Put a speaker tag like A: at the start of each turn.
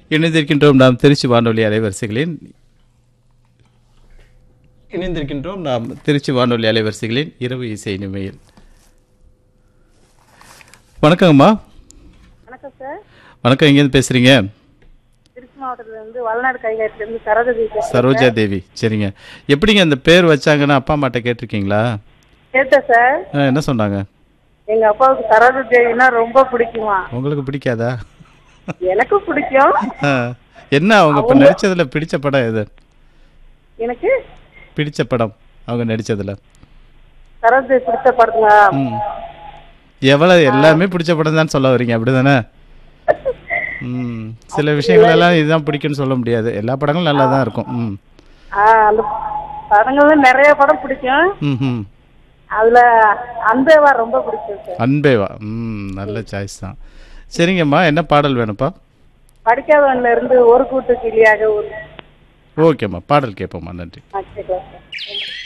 A: இணைந்திருக்கின்றோம் நாம் திருச்சி வானொலி அலைவரிசைகளின் இணைந்திருக்கின்றோம் நாம் திருச்சி வானொலி அலைவரிசைகளின் இரவு இசை நிமையில் வணக்கங்கம்மா
B: வணக்கம் சார்
A: வணக்கம் எங்கேருந்து பேசுறீங்க
B: திருச்சி மாவட்டத்துல இருந்து வளநாடு கைகாட்டில இருந்து சரோஜதி பேசுறேன்.
A: சரோஜா தேவி சரிங்க எப்படிங்க அந்த பேர் வச்சாங்கன்னா அப்பா அம்மாட்ட கேட்டிருக்கீங்களா
B: கேட்டேன் சார்
A: ஆ, என்ன சொன்னாங்க
B: எங்க அப்பாவுக்கு சரோஜதி தேவினா ரொம்ப பிடிக்குமா
A: உங்களுக்கு பிடிக்காதா
B: எனக்கும் பிடிக்கும்
A: ஆ, என்ன அவங்க இப்போ நடிச்சதுல பிடிச்ச படம் எது
B: எனக்கு
A: பிடிச்ச படம் அவங்க நடிச்சதுல
B: சரோஜதி பிடிச்ச படத்துங்க
A: ம் எவ்வளவு எல்லாமே பிடிச்ச படம் தான் சொல்ல வரீங்க அப்படிதானே ம் சில விஷயங்கள் எல்லாம் இதுதான் பிடிக்கும்னு சொல்ல முடியாது எல்லா படங்களும் நல்லா தான் இருக்கும் ம்
B: ஆ, அந்த படங்கள் வந்து நிறைய படம் பிடிக்கும்
A: ம் ம்
B: அதுல அன்பேவா ரொம்ப பிடிக்கும் சார்
A: அன்பேவா ம் நல்ல சாய்ஸ் தான் சரிங்கம்மா என்ன பாடல் வேணும்ப்பா
B: படிக்காதவன்ல இருந்து ஒரு கூட்டு கிளியாக ஒரு
A: ஓகேம்மா பாடல் கேட்போம்மா நன்றி
B: ஆ, கேட்கலாம் சார்